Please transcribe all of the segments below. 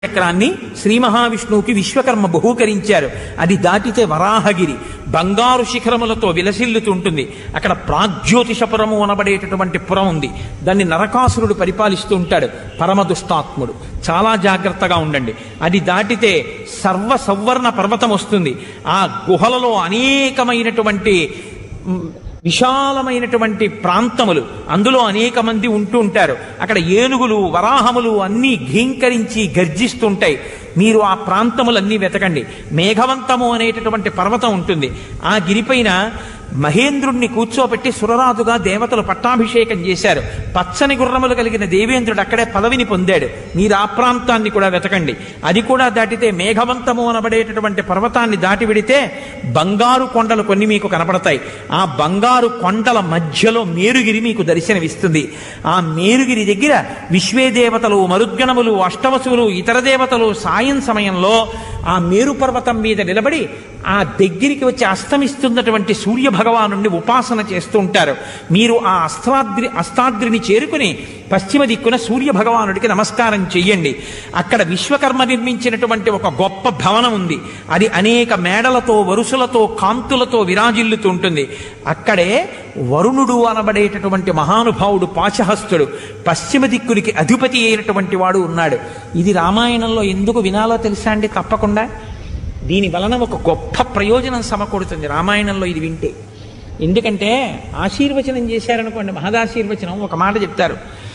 చక్రాన్ని శ్రీ మహావిష్ణువుకి విశ్వకర్మ బహూకరించారు అది దాటితే వరాహగిరి బంగారు శిఖరములతో విలసిల్లుతుంటుంది అక్కడ ప్రాగ్జ్యోతిషపురము అనబడేటటువంటి పురం ఉంది దాన్ని నరకాసురుడు పరిపాలిస్తూ ఉంటాడు పరమదుష్టాత్ముడు చాలా జాగ్రత్తగా ఉండండి అది దాటితే సర్వ సవర్ణ పర్వతం వస్తుంది ఆ గుహలలో అనేకమైనటువంటి మ్, విశాలమైనటువంటి ప్రాంతములు అందులో అనేక మంది ఉంటూ ఉంటారు అక్కడ ఏనుగులు వరాహములు అన్నీ ఘీంకరించి గర్జిస్తుంటాయి మీరు ఆ ప్రాంతములన్నీ వెతకండి మేఘవంతము అనేటటువంటి పర్వతం ఉంటుంది ఆ గిరిపైన మహేంద్రుణ్ణి కూర్చోబెట్టి సురరాజుగా దేవతలు పట్టాభిషేకం చేశారు పచ్చని గుర్రములు కలిగిన దేవేంద్రుడు అక్కడే పదవిని పొందాడు మీరు ఆ ప్రాంతాన్ని కూడా వెతకండి అది కూడా దాటితే మేఘవంతము అనబడేటటువంటి పర్వతాన్ని దాటి విడితే బంగారు కొండలు కొన్ని మీకు కనపడతాయి ఆ బంగారు కొండల మధ్యలో మేరుగిరి మీకు దర్శనమిస్తుంది ఆ మేరుగిరి దగ్గర విశ్వే దేవతలు మరుద్గణములు అష్టవసువులు ఇతర దేవతలు సాయం సమయంలో ఆ మేరు పర్వతం మీద నిలబడి ఆ దగ్గరికి వచ్చి అస్తమిస్తున్నటువంటి సూర్య భగవానుణ్ణి ఉపాసన చేస్తూ ఉంటారు మీరు ఆ అస్తాద్రి అస్తాద్రిని చేరుకుని పశ్చిమ దిక్కున సూర్య భగవానుడికి నమస్కారం చెయ్యండి అక్కడ విశ్వకర్మ నిర్మించినటువంటి ఒక గొప్ప భవనం ఉంది అది అనేక మేడలతో వరుసలతో కాంతులతో విరాజిల్లుతూ ఉంటుంది అక్కడే వరుణుడు అనబడేటటువంటి మహానుభావుడు పాశహస్తుడు పశ్చిమ దిక్కునికి అధిపతి అయినటువంటి వాడు ఉన్నాడు ఇది రామాయణంలో ఎందుకు వినాలో తెలుసా అండి తప్పకుండా దీని వలన ఒక గొప్ప ప్రయోజనం సమకూడుతుంది రామాయణంలో ఇది వింటే ఎందుకంటే ఆశీర్వచనం చేశారనుకోండి మహదాశీర్వచనం ఒక మాట చెప్తారు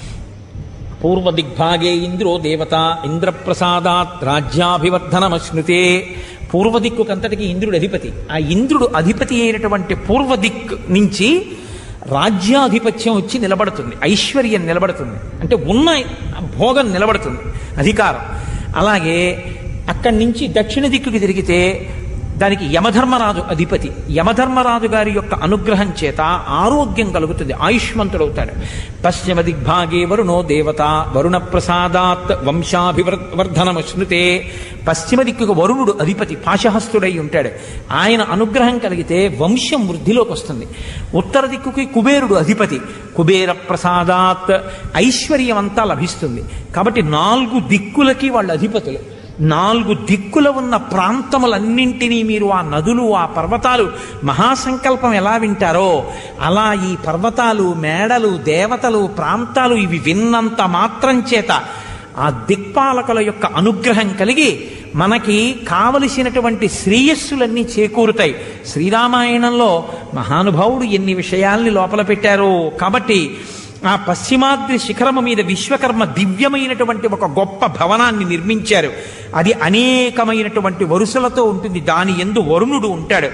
పూర్వ దిగ్భాగే ఇంద్రో దేవత ఇంద్రప్రసాదాత్ రాజ్యాభివర్ధనమశ్నుతే పూర్వ దిక్కుకంతటికి ఇంద్రుడు అధిపతి ఆ ఇంద్రుడు అధిపతి అయినటువంటి పూర్వ దిక్ నుంచి రాజ్యాధిపత్యం వచ్చి నిలబడుతుంది ఐశ్వర్యం నిలబడుతుంది అంటే ఉన్న భోగం నిలబడుతుంది అధికారం అలాగే అక్కడి నుంచి దక్షిణ దిక్కుకి తిరిగితే దానికి యమధర్మరాజు అధిపతి యమధర్మరాజు గారి యొక్క అనుగ్రహం చేత ఆరోగ్యం కలుగుతుంది ఆయుష్మంతుడవుతాడు పశ్చిమ దిగ్భాగే వరుణో దేవత వరుణ ప్రసాదాత్ వంశాభివర్ధనమశ్నుతే పశ్చిమ దిక్కుకు వరుణుడు అధిపతి పాశహస్తుడై ఉంటాడు ఆయన అనుగ్రహం కలిగితే వంశం వృద్ధిలోకి వస్తుంది ఉత్తర దిక్కుకి కుబేరుడు అధిపతి కుబేర ప్రసాదాత్ ఐశ్వర్యం అంతా లభిస్తుంది కాబట్టి నాలుగు దిక్కులకి వాళ్ళ అధిపతులు నాలుగు దిక్కుల ఉన్న ప్రాంతములన్నింటినీ మీరు ఆ నదులు ఆ పర్వతాలు మహాసంకల్పం ఎలా వింటారో అలా ఈ పర్వతాలు మేడలు దేవతలు ప్రాంతాలు ఇవి విన్నంత మాత్రం చేత ఆ దిక్పాలకుల యొక్క అనుగ్రహం కలిగి మనకి కావలసినటువంటి శ్రేయస్సులన్నీ చేకూరుతాయి శ్రీరామాయణంలో మహానుభావుడు ఎన్ని విషయాల్ని లోపల పెట్టారో కాబట్టి ఆ పశ్చిమాద్రి శిఖరము మీద విశ్వకర్మ దివ్యమైనటువంటి ఒక గొప్ప భవనాన్ని నిర్మించారు అది అనేకమైనటువంటి వరుసలతో ఉంటుంది దాని ఎందు వరుణుడు ఉంటాడు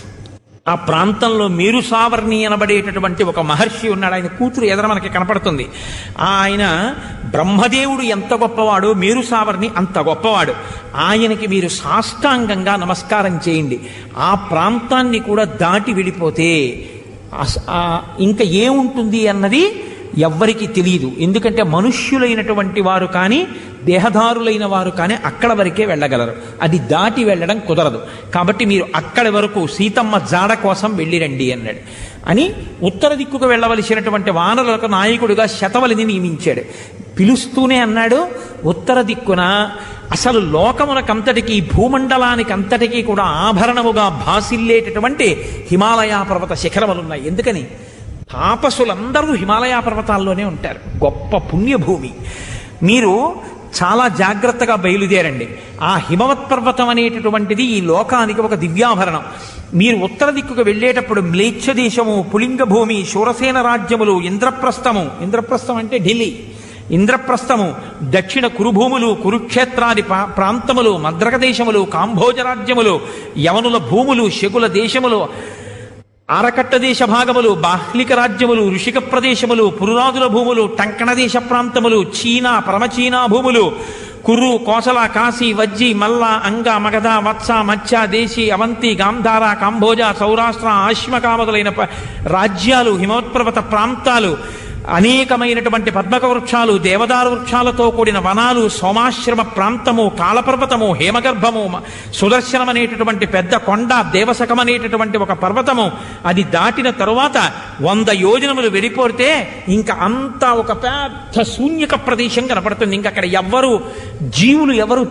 ఆ ప్రాంతంలో మేరు సావర్ణి అనబడేటటువంటి ఒక మహర్షి ఉన్నాడు ఆయన కూతురు ఎదర మనకి కనపడుతుంది ఆయన బ్రహ్మదేవుడు ఎంత గొప్పవాడో మేరు సావర్ణి అంత గొప్పవాడు ఆయనకి మీరు సాష్టాంగంగా నమస్కారం చేయండి ఆ ప్రాంతాన్ని కూడా దాటి వెళ్ళిపోతే అస- ఆ ఇంకా ఏముంటుంది అన్నది ఎవ్వరికీ తెలియదు ఎందుకంటే మనుష్యులైనటువంటి వారు కానీ దేహదారులైన వారు కానీ అక్కడ వరకే వెళ్ళగలరు అది దాటి వెళ్ళడం కుదరదు కాబట్టి మీరు అక్కడి వరకు సీతమ్మ జాడ కోసం వెళ్ళిరండి అన్నాడు అని ఉత్తర దిక్కుకు వెళ్ళవలసినటువంటి వానరులకు నాయకుడిగా శతవలిని నియమించాడు పిలుస్తూనే అన్నాడు ఉత్తర దిక్కున అసలు లోకమునకంతటికీ భూమండలానికి అంతటికీ కూడా ఆభరణముగా భాసిల్లేటటువంటి హిమాలయ పర్వత శిఖరములున్నాయి ఎందుకని తాపసులందరూ హిమాలయ పర్వతాల్లోనే ఉంటారు గొప్ప పుణ్యభూమి మీరు చాలా జాగ్రత్తగా బయలుదేరండి ఆ హిమవత్ పర్వతం అనేటటువంటిది ఈ లోకానికి ఒక దివ్యాభరణం మీరు ఉత్తర దిక్కుకు వెళ్ళేటప్పుడు మ్లేచ్ఛ దేశము పులింగ భూమి శూరసేన రాజ్యములు ఇంద్రప్రస్థము ఇంద్రప్రస్థం అంటే ఢిల్లీ ఇంద్రప్రస్థము దక్షిణ కురుభూములు కురుక్షేత్రాది ప్రా- ప్రాంతములు మద్రక దేశములు కాంభోజ రాజ్యములు యవనుల భూములు శకుల దేశములు ఆరకట్ట దేశ భాగములు బాహ్లిక రాజ్యములు ఋషిక ప్రదేశములు పురురాజుల భూములు టంకణ దేశ ప్రాంతములు చీనా పరమచీనా భూములు కురు కోసల కాశీ వజ్జి మల్ల అంగ మగధ వత్స మత్స్య దేశీ అవంతి గాంధార కాంభోజ సౌరాష్ట్ర ఆశ్మక మొదలైన ప- రాజ్యాలు హిమవత్పర్వత ప్రాంతాలు అనేకమైనటువంటి పద్మక వృక్షాలు దేవదారు వృక్షాలతో కూడిన వనాలు సోమాశ్రమ ప్రాంతము కాలపర్వతము హేమగర్భము మ- సుదర్శనం అనేటటువంటి పెద్ద కొండ దేవసకం అనేటటువంటి ఒక పర్వతము అది దాటిన తరువాత వంద యోజనములు వెళ్ళిపోతే ఇంకా అంతా ఒక పెద్ద శూన్యక ప్రదేశం కనపడుతుంది ఇంకా అక్కడ ఎవ్వరు జీవులు ఎవరు